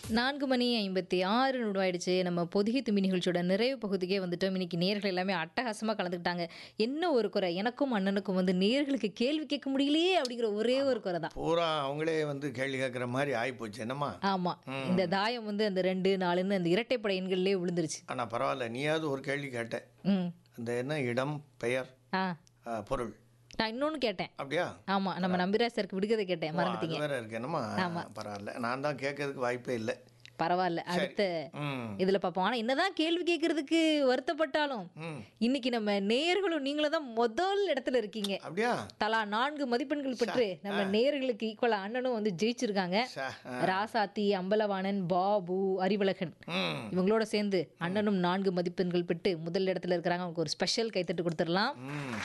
நான்கு மணி ஐம்பத்தி ஆறு நிமிடமாயிடுச்சு நம்ம பொதிகை தும்பி நிகழ்ச்சியோட நிறைவு பகுதிக்கே வந்துட்டோம் இன்னைக்கு நேர்கள் எல்லாமே அட்டகாசமாக கலந்துக்கிட்டாங்க என்ன ஒரு குறை எனக்கும் அண்ணனுக்கும் வந்து நேர்களுக்கு கேள்வி கேட்க முடியலையே அப்படிங்கிற ஒரே ஒரு குறை தான் பூரா அவங்களே வந்து கேள்வி கேட்குற மாதிரி ஆகிப்போச்சு என்னம்மா ஆமா இந்த தாயம் வந்து அந்த ரெண்டு நாலுன்னு அந்த இரட்டைப்படை எண்கள்லேயே விழுந்துருச்சு ஆனால் பரவாயில்ல நீயாவது ஒரு கேள்வி கேட்ட ம் அந்த என்ன இடம் பெயர் ஆ ஆ, பொருள் நான் இன்னொன்னு கேட்டேன் அப்படியா ஆமா நம்ம நம்பிராசருக்கு விடுகதை கேட்டேன் ஓ, மறந்துட்டீங்க அது வேற இருக்கு என்னம்மா பரவாயில்ல நான் தான் கேட்கறதுக்கு வாய்ப்பே இல்லை பரவாயில்ல அடுத்த ம் இதுல பார்ப்போம் ஆனா என்னதான் கேள்வி கேட்கறதுக்கு வருத்தப்பட்டாலும் ம் இன்னைக்கு நம்ம நேயர்களும் நீங்களும் தான் முதல் இடத்துல இருக்கீங்க அப்படியா தலா நான்கு மதிப்பெண்கள் பெற்று நம்ம நேயர்களுக்கு ஈக்குவலா அண்ணனும் வந்து ஜெயிச்சிருக்காங்க சா ஆ. ராசாத்தி அம்பலவாணன் பாபு அறிவழகன் ம் இவங்களோட சேர்ந்து அண்ணனும் நான்கு மதிப்பெண்கள் பெற்று முதல் இடத்துல இருக்கிறாங்க அவங்களுக்கு ஒரு ஸ்பெஷல் கைத்தட்டு கொடுத்துடலாம் ம்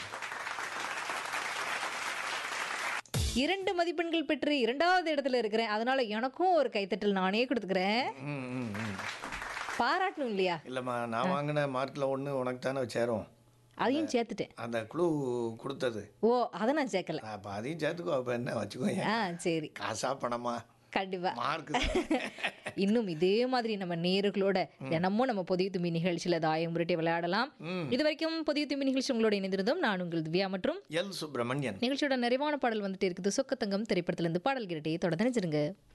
இரண்டு மதிப்பெண்கள் பெற்று இரண்டாவது இடத்துல இருக்கிறேன் அதனால எனக்கும் ஒரு கைத்தட்டல் நானே கொடுத்துக்கிறேன் ம் ம் ம் பாராட்டணும் இல்லையா இல்லைம்மா நான் வாங்கின மார்க்கில் ஒன்று உனக்கு தானே சேரும் அதையும் சேர்த்துட்டேன் அந்த குழு கொடுத்தது ஓ அதை நான் சேர்க்கல அப்போ அதையும் சேர்த்துக்கோ அப்போ என்ன வச்சுக்கோங்க ஆ சரி காசா பணமா கண்டிப்பா மார்க் இன்னும் இதே மாதிரி நம்ம நேர்களோட தினமும் நம்ம புதிய தும்பி நிகழ்ச்சியில தாயம் உருட்டி விளையாடலாம் இது வரைக்கும் புதிய தும்பி நிகழ்ச்சி உங்களோட இணைந்திருந்தோம் நான் உங்கள் திவ்யா மற்றும் எல் சுப்பிரமணியன் நிகழ்ச்சியோட நிறைவான பாடல் வந்துட்டு இருக்குது சொக்கத்தங்கம் திரைப்படத்துல இருந்து பாடல் கேட்டே தொடர்ந்து நினைச்சிருங்க